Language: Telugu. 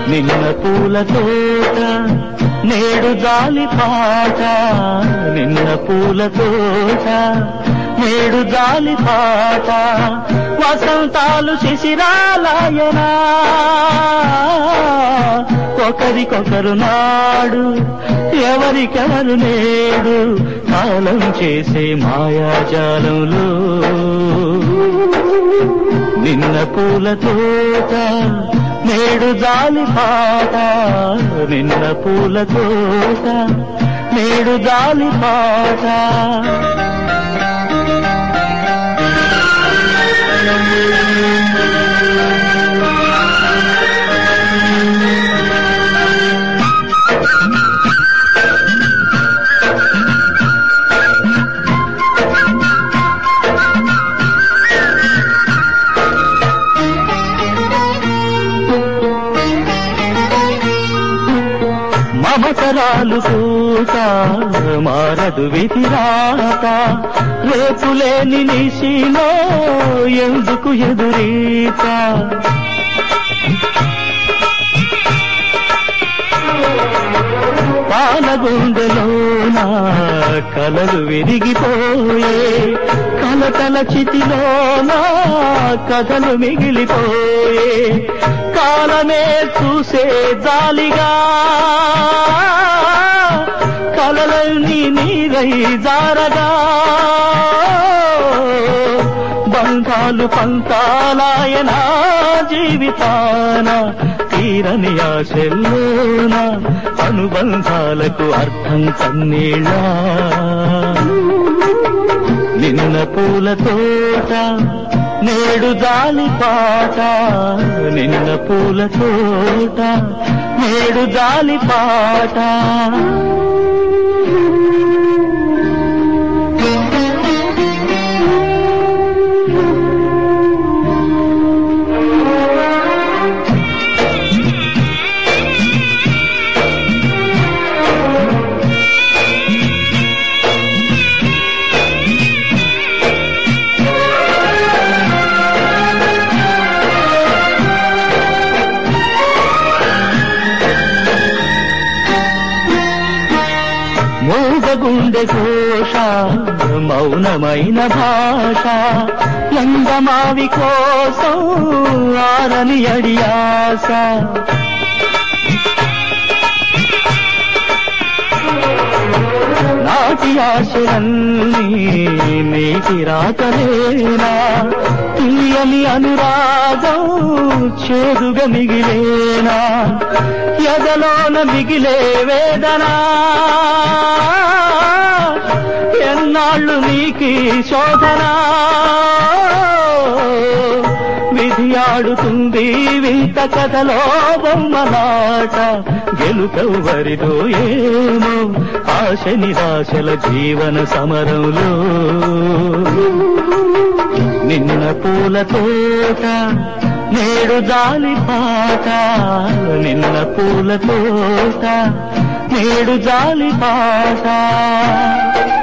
నిన్న పూల తోట నేడు జాలి పాట నిన్న పూల తోట నేడు జాలి పాట వసంతాలు శిశిరాలయనా ఒకరికొకరు నాడు ఎవరికెవరు నేడు కాలం చేసే మాయాజాలంలో నిన్న పూల తోట నేడు జాలి పాట నిన్న పూల తోట నేడు జాలి పాట మమతరాలు పూత మారదు విధిరాత రేపులేని నిశిలో ఎందుకు ఎదురీత పాలగుండెలోన కలలు విరిగిపోయే కలకల చితిలోన కథలు మిగిలిపోయే కాలమే చూసే జాలిగా కలలన్నీ నీరై జారగా బంధాలు పంతాలాయన జీవితాన తీరని ఆశల్లోన అనుబంధాలకు అర్థం కన్నీళ్ళ నిన్న పూల తోట నేడు జాలి పాట నిన్న పూల తోట నేడు జాలి పాట మూగగుండె ఘోష మౌనమైన భాష ఎండమావి కోసం ఆరని అడియాస నాటి ఆశలన్నీ నీటి రాకలేనా తీయని అనురాగం చేదుగా మిగిలేనా ఎదలోన మిగిలే వేదనా ఎన్నాళ్ళు నీకి శోధనా విధి ఆడుతుంది వింత కథలో బొమ్మలాట గెలుపెవ్వరిదో ఏమో ఆశ నిరాశల జీవన సమరంలో నిన్న పూల తోట నేడు జాలి పాట నిన్న పూల తోట నేడు జాలి పాట